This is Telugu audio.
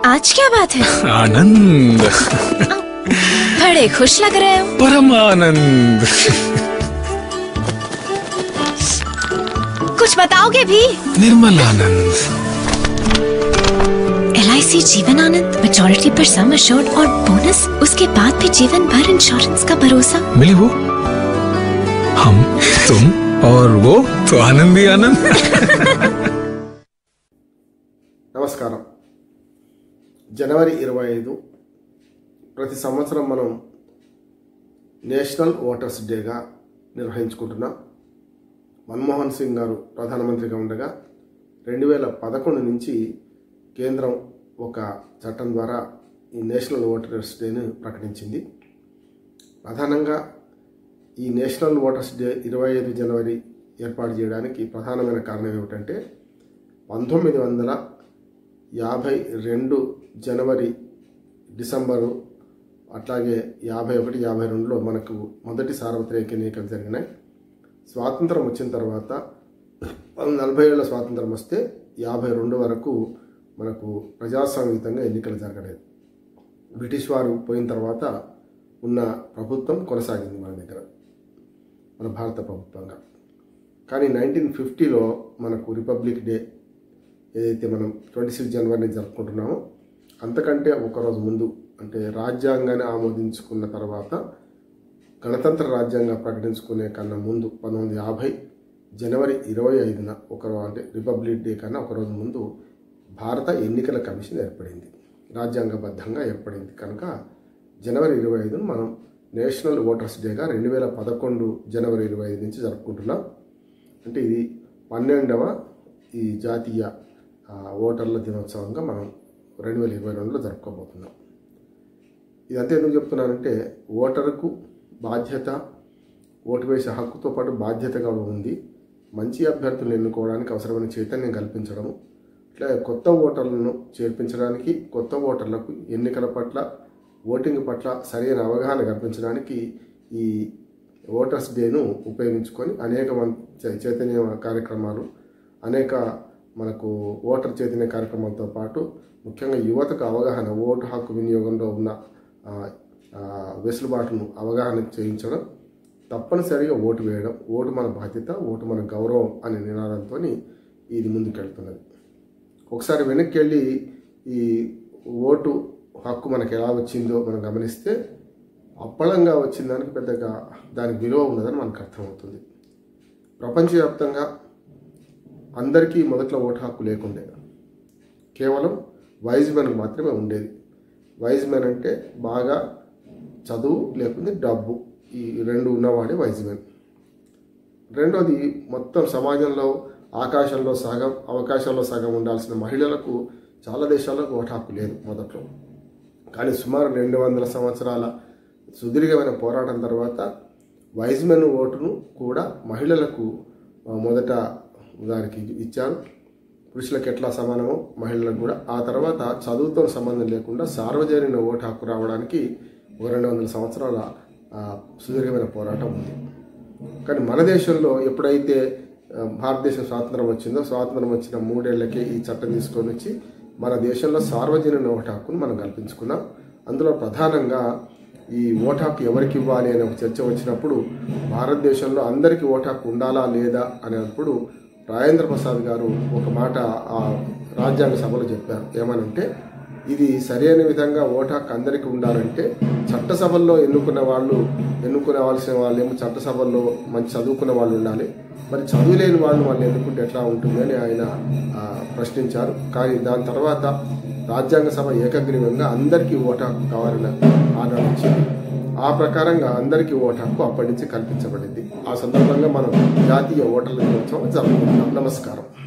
आज क्या बात है आनंद बड़े खुश लग रहे हो परमानंद कुछ बताओगे भी निर्मल आनंद एल जीवन आनंद मेजोरिटी पर सम अश्योर्ड और बोनस उसके बाद भी जीवन भर इंश्योरेंस का भरोसा मिली वो हम तुम और वो तो आनंद ही आनंद నమస్కారం జనవరి ఇరవై ఐదు ప్రతి సంవత్సరం మనం నేషనల్ ఓటర్స్ డేగా నిర్వహించుకుంటున్నాం మన్మోహన్ సింగ్ గారు ప్రధానమంత్రిగా ఉండగా రెండు వేల పదకొండు నుంచి కేంద్రం ఒక చట్టం ద్వారా ఈ నేషనల్ ఓటర్స్ డేను ప్రకటించింది ప్రధానంగా ఈ నేషనల్ ఓటర్స్ డే ఇరవై ఐదు జనవరి ఏర్పాటు చేయడానికి ప్రధానమైన కారణం ఏమిటంటే పంతొమ్మిది వందల యాభై రెండు జనవరి డిసెంబరు అట్లాగే యాభై ఒకటి యాభై రెండులో మనకు మొదటి సార్వత్రిక ఎన్నికలు జరిగినాయి స్వాతంత్రం వచ్చిన తర్వాత నలభై ఏళ్ళ స్వాతంత్రం వస్తే యాభై రెండు వరకు మనకు ప్రజాస్వామ్యయుతంగా ఎన్నికలు జరగలేదు బ్రిటిష్ వారు పోయిన తర్వాత ఉన్న ప్రభుత్వం కొనసాగింది మన దగ్గర మన భారత ప్రభుత్వంగా కానీ నైన్టీన్ ఫిఫ్టీలో మనకు రిపబ్లిక్ డే ఏదైతే మనం ట్వంటీ సిక్స్ జనవరిని జరుపుకుంటున్నామో అంతకంటే ఒకరోజు ముందు అంటే రాజ్యాంగాన్ని ఆమోదించుకున్న తర్వాత గణతంత్ర రాజ్యాంగం ప్రకటించుకునే కన్నా ముందు పంతొమ్మిది వందల యాభై జనవరి ఇరవై ఐదున ఒక అంటే రిపబ్లిక్ డే కన్నా ఒకరోజు ముందు భారత ఎన్నికల కమిషన్ ఏర్పడింది రాజ్యాంగబద్ధంగా ఏర్పడింది కనుక జనవరి ఇరవై ఐదును మనం నేషనల్ ఓటర్స్ డేగా రెండు వేల పదకొండు జనవరి ఇరవై ఐదు నుంచి జరుపుకుంటున్నాం అంటే ఇది పన్నెండవ ఈ జాతీయ ఆ, ఓటర్ల దినోత్సవంగా మనం రెండు వేల ఇరవై రెండులో జరుపుకోబోతున్నాం ఇదంతా ఎందుకు చెప్తున్నానంటే ఓటరుకు బాధ్యత ఓటు వేసే హక్కుతో పాటు బాధ్యత కూడా ఉంది మంచి అభ్యర్థులను ఎన్నుకోవడానికి అవసరమైన చైతన్యం కల్పించడము ఇట్లా కొత్త ఓటర్లను చేర్పించడానికి కొత్త ఓటర్లకు ఎన్నికల పట్ల ఓటింగ్ పట్ల సరైన అవగాహన కల్పించడానికి ఈ ఓటర్స్ డేను ఉపయోగించుకొని అనేక మం- చై- చైతన్య కార్యక్రమాలు అనేక మనకు ఓటర్ చైతన్య కార్యక్రమాలతో పాటు ముఖ్యంగా యువతకు అవగాహన ఓటు హక్కు వినియోగంలో ఉన్న ఆ, ఆ, వెసులుబాటును అవగాహన చేయించడం తప్పనిసరిగా ఓటు వేయడం ఓటు మన బాధ్యత ఓటు మన గౌరవం అనే నినాదంతో ఇది ముందుకెళ్తున్నది ఒకసారి వెనక్కి వెళ్ళి ఈ ఓటు హక్కు మనకు ఎలా వచ్చిందో మనం గమనిస్తే అప్పళంగా వచ్చిన దానికి పెద్దగా దానికి విలువ ఉన్నదని మనకు అర్థమవుతుంది ప్రపంచవ్యాప్తంగా అందరికీ మొదట్లో ఓటు హక్కు లేకుండే కేవలం వైజ్ మెన్కి మాత్రమే ఉండేది వైజ్ మెన్ అంటే బాగా చదువు లేకుంటే డబ్బు ఈ రెండు ఉన్నవాడే వైజ్ మెన్ రెండోది మొత్తం సమాజంలో ఆకాశంలో సగం అవకాశంలో సగం ఉండాల్సిన మహిళలకు చాలా దేశాల్లో ఓటు హక్కు లేదు మొదట్లో కానీ సుమారు రెండు వందల సంవత్సరాల సుదీర్ఘమైన పోరాటం తర్వాత వైజ్మెన్ ఓటును కూడా మహిళలకు ఆ, మొదట దానికి ఇచ్చారు పురుషులకు ఎట్లా సమానమో మహిళలకు కూడా ఆ తర్వాత చదువుతో సంబంధం లేకుండా సార్వజనీన ఓటు హక్కు రావడానికి ఒక రెండు వందల సంవత్సరాల ఆ, సుదీర్ఘమైన పోరాటం ఉంది కానీ మన దేశంలో ఎప్పుడైతే ఆ, భారతదేశం స్వాతంత్రం వచ్చిందో స్వాతంత్రం వచ్చిన మూడేళ్లకే ఈ చట్టం తీసుకొని వచ్చి మన దేశంలో సార్వజనీన ఓటు హక్కును మనం కల్పించుకున్నాం అందులో ప్రధానంగా ఈ ఓటు హక్కు ఎవరికి ఇవ్వాలి అనే ఒక చర్చ వచ్చినప్పుడు భారతదేశంలో అందరికీ ఓటు హక్కు ఉండాలా లేదా అనేటప్పుడు రాజేంద్ర ప్రసాద్ గారు ఒక మాట ఆ రాజ్యాంగ సభలో చెప్పారు ఏమనంటే ఇది సరైన విధంగా ఓటు హక్కు అందరికీ ఉండాలంటే చట్టసభల్లో ఎన్నుకున్న వాళ్ళు ఎన్నుకునవలసిన వాళ్ళేమో చట్టసభల్లో మంచి చదువుకున్న వాళ్ళు ఉండాలి మరి చదువు లేని వాళ్ళు వాళ్ళు ఎన్నుకుంటే ఎట్లా ఉంటుందని ఆయన ఆ, ప్రశ్నించారు కానీ దాని తర్వాత రాజ్యాంగ సభ ఏకగ్రీవంగా అందరికీ ఓటు హక్కు కావాలని ఆర్డర్ ఇచ్చింది ఆ ప్రకారంగా అందరికీ ఓటు హక్కు అప్పటి నుంచి కల్పించబడింది ఆ సందర్భంగా మనం జాతీయ ఓటర్ల దినోత్సవం జరుపుకుంటున్నాం నమస్కారం